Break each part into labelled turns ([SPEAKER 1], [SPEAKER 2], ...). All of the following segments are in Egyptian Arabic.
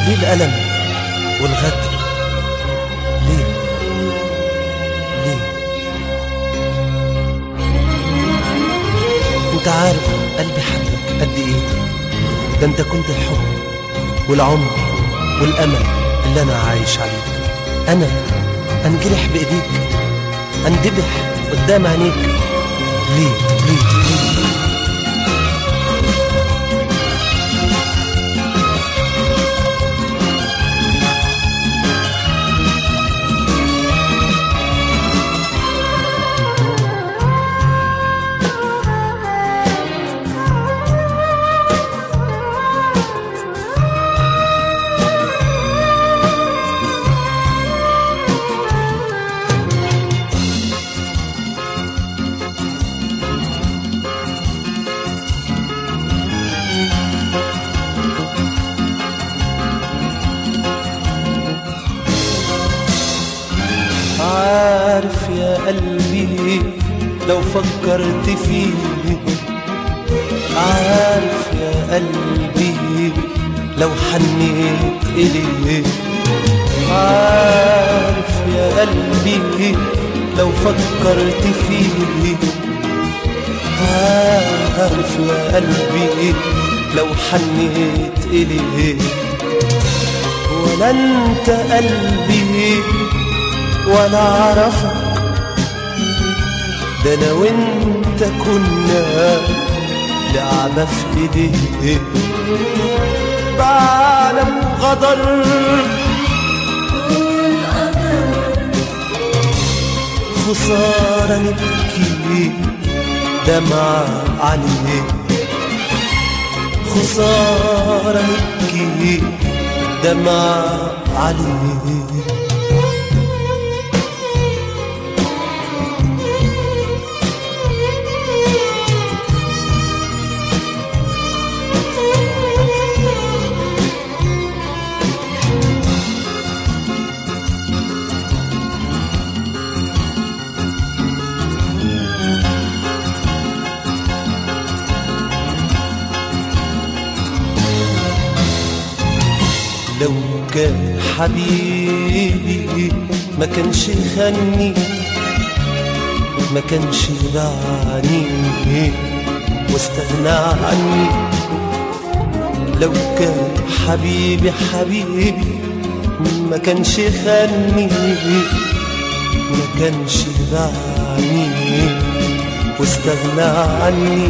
[SPEAKER 1] ليه الألم والغدر ليه ليه انت عارف قلبي حبك قد ايه ده انت كنت الحب والعمر والامل اللي انا عايش عليه انا انجرح بايديك اندبح قدام عينيك ليه ليه ليه عارف يا قلبي لو فكرت فيه عارف يا قلبي لو حنيت إليه عارف يا قلبي لو فكرت فيه عارف يا قلبي لو حنيت إليه ولا انت قلبي ولا اعرفك ده انا وانت كنا لعبة في ايديه بعالم غدر خسارة نبكي دمع عليه خسارة نبكي دمع عليه لو كان حبيبي ما كانش خاني ما كانش باعني واستغنى عني لو كان حبيبي حبيبي ما كانش خاني ما كانش باعني واستغنى عني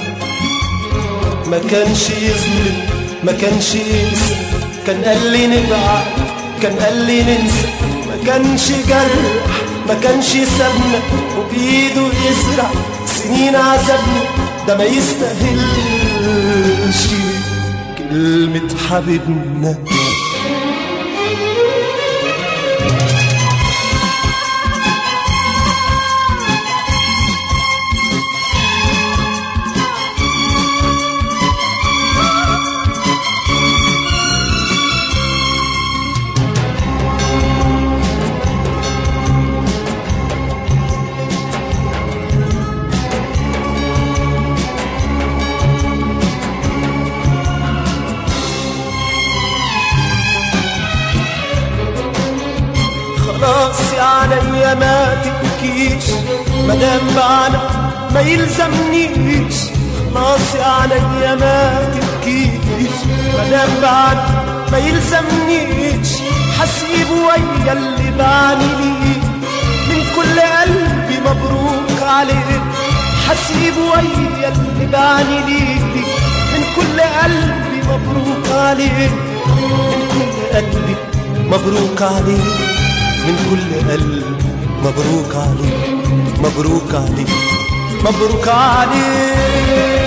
[SPEAKER 1] ما كانش يظلم ما كانش ينسى كان قال لي نبعد كان قال لي ننسى ما كانش جرح ما كانش سابنا وبإيده يزرع سنين عذابنا ده ما يستاهلش كلمة حبيبنا خلاص يا عليا ما تبكيش مدام بعنا ما يلزمنيش خلاص يا عليا ما تبكيش مدام بعنا ما يلزمنيش حسيب ويا اللي بعني ليه من كل قلبي مبروك عليه حسيب ويا اللي بعني ليه من كل قلبي مبروك عليه من كل قلبي مبروك عليه من كل قلب مبروك عليه مبروك عليه مبروك عليه